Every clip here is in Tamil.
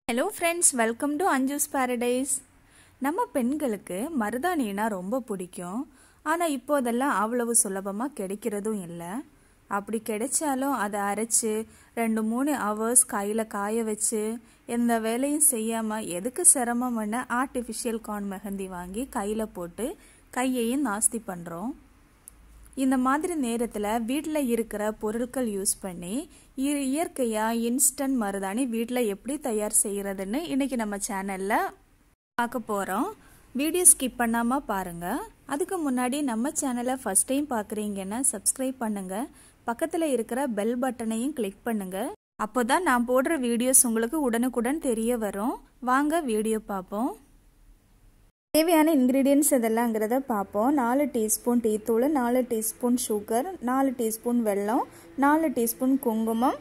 hello friends welcome to Anju's paradise நம்ம பெண்களுக்கு மருதாணினா ரொம்ப பிடிக்கும் ஆனால் இப்போதெல்லாம் அவ்வளவு சுலபமாக கிடைக்கிறதும் இல்லை அப்படி கிடைச்சாலும் அதை அரைச்சி ரெண்டு மூணு ஹவர்ஸ் கையில் காய வச்சு எந்த வேலையும் செய்யாமல் எதுக்கு சிரமம்னு ஆர்டிஃபிஷியல் கார்ன் மெஹந்தி வாங்கி கையில் போட்டு கையையும் நாஸ்தி பண்ணுறோம் இந்த மாதிரி நேரத்தில் வீட்டில் இருக்கிற பொருட்கள் யூஸ் பண்ணி இயற்கையாக இன்ஸ்டன்ட் மருதாணி வீட்டில் எப்படி தயார் செய்கிறதுன்னு இன்றைக்கி நம்ம சேனலில் பார்க்க போகிறோம் வீடியோ ஸ்கிப் பண்ணாமல் பாருங்கள் அதுக்கு முன்னாடி நம்ம சேனலை ஃபஸ்ட் டைம் பார்க்குறீங்கன்னா சப்ஸ்கிரைப் பண்ணுங்கள் பக்கத்தில் இருக்கிற பெல் பட்டனையும் கிளிக் பண்ணுங்கள் அப்போ தான் நான் போடுற வீடியோஸ் உங்களுக்கு உடனுக்குடன் தெரிய வரும் வாங்க வீடியோ பார்ப்போம் தேவையான இன்க்ரீடியன்ஸ் இதெல்லாங்கிறத பார்ப்போம் நாலு டீஸ்பூன் டீ தூள் நாலு டீஸ்பூன் சுகர் நாலு டீஸ்பூன் வெல்லம் நாலு டீஸ்பூன் குங்குமம்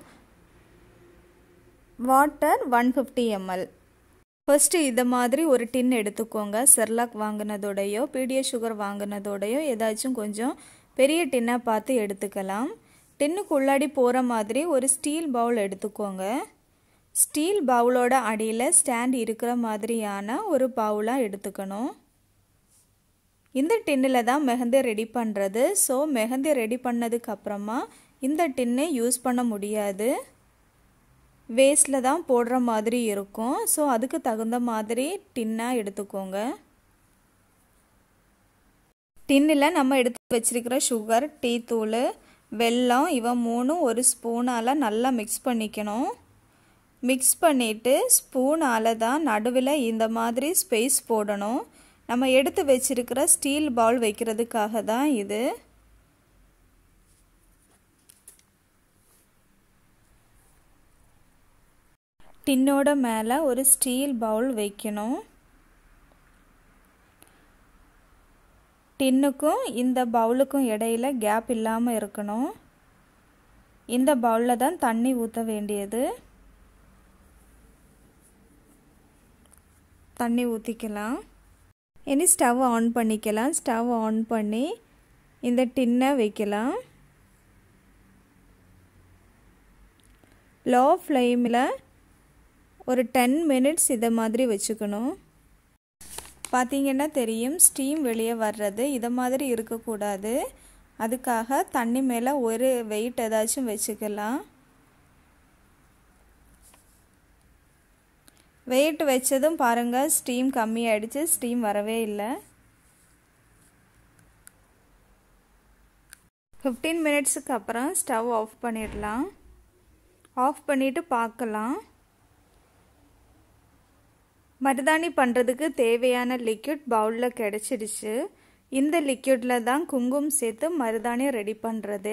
water one fifty ML first இதை மாதிரி ஒரு டின் எடுத்துக்கோங்க செர்லாக் வாங்கினதோடையோ பிடிஏ சுகர் வாங்கினதோடையோ ஏதாச்சும் கொஞ்சம் பெரிய டின்னாக பார்த்து எடுத்துக்கலாம் டின்னுக்கு உள்ளாடி போகிற மாதிரி ஒரு ஸ்டீல் பவுல் எடுத்துக்கோங்க ஸ்டீல் பவுலோட அடியில் ஸ்டாண்ட் இருக்கிற மாதிரியான ஒரு பவுலாக எடுத்துக்கணும் இந்த டின்னில் தான் மெஹந்தி ரெடி பண்ணுறது ஸோ மெஹந்தி ரெடி பண்ணதுக்கு அப்புறமா இந்த டின்னு யூஸ் பண்ண முடியாது வேஸ்டில் தான் போடுற மாதிரி இருக்கும் ஸோ அதுக்கு தகுந்த மாதிரி டின்னாக எடுத்துக்கோங்க டின்னில் நம்ம எடுத்து வச்சிருக்கிற சுகர் டீ தூள் வெல்லம் இவன் மூணும் ஒரு ஸ்பூனால் நல்லா மிக்ஸ் பண்ணிக்கணும் மிக்ஸ் பண்ணிவிட்டு ஸ்பூனால் தான் நடுவில் இந்த மாதிரி ஸ்பேஸ் போடணும் நம்ம எடுத்து வச்சிருக்கிற ஸ்டீல் பவுல் வைக்கிறதுக்காக தான் இது டின்னோட மேலே ஒரு ஸ்டீல் பவுல் வைக்கணும் டின்னுக்கும் இந்த பவுலுக்கும் இடையில கேப் இல்லாமல் இருக்கணும் இந்த பவுலில் தான் தண்ணி ஊற்ற வேண்டியது தண்ணி ஊற்றிக்கலாம் இனி ஸ்டவ் ஆன் பண்ணிக்கலாம் ஸ்டவ் ஆன் பண்ணி இந்த டின்னை வைக்கலாம் லோ ஃப்ளேமில் ஒரு டென் மினிட்ஸ் இதை மாதிரி வச்சுக்கணும் பார்த்தீங்கன்னா தெரியும் ஸ்டீம் வெளியே வர்றது இதை மாதிரி இருக்கக்கூடாது அதுக்காக தண்ணி மேலே ஒரு வெயிட் ஏதாச்சும் வச்சுக்கலாம் வெயிட் வச்சதும் பாருங்கள் ஸ்டீம் கம்மியாயிடுச்சு ஸ்டீம் வரவே இல்லை ஃபிஃப்டீன் மினிட்ஸுக்கு அப்புறம் ஸ்டவ் ஆஃப் பண்ணிடலாம் ஆஃப் பண்ணிவிட்டு பார்க்கலாம் மருதாணி பண்ணுறதுக்கு தேவையான லிக்விட் பவுலில் கிடச்சிடுச்சு இந்த லிக்விடில் தான் குங்குமம் சேர்த்து மருதாணி ரெடி பண்ணுறது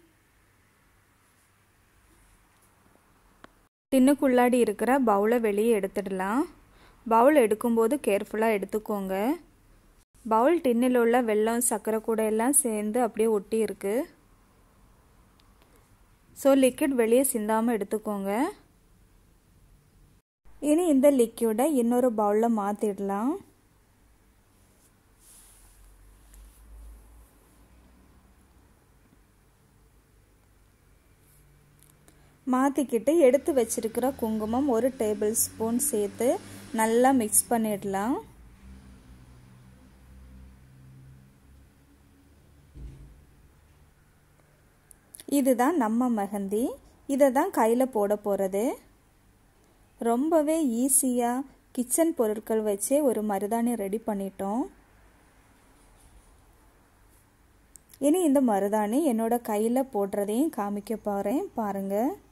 டின்னுக்குள்ளாடி இருக்கிற பவுலை வெளியே எடுத்துடலாம் பவுல் எடுக்கும்போது கேர்ஃபுல்லாக எடுத்துக்கோங்க பவுல் டின்னில் உள்ள வெள்ளம் சர்க்கரை கூட எல்லாம் சேர்ந்து அப்படியே ஒட்டி இருக்கு ஸோ லிக்விட் வெளியே சிந்தாமல் எடுத்துக்கோங்க இனி இந்த லிக்விடை இன்னொரு பவுலில் மாற்றிடலாம் மாற்றிக்கிட்டு எடுத்து வச்சிருக்கிற குங்குமம் ஒரு டேபிள் ஸ்பூன் சேர்த்து நல்லா மிக்ஸ் பண்ணிடலாம் இதுதான் நம்ம மெஹந்தி இதை தான் கையில் போட போகிறது ரொம்பவே ஈஸியாக கிச்சன் பொருட்கள் வச்சே ஒரு மருதாணி ரெடி பண்ணிட்டோம் இனி இந்த மருதாணி என்னோட கையில் போடுறதையும் காமிக்க போகிறேன் பாருங்கள்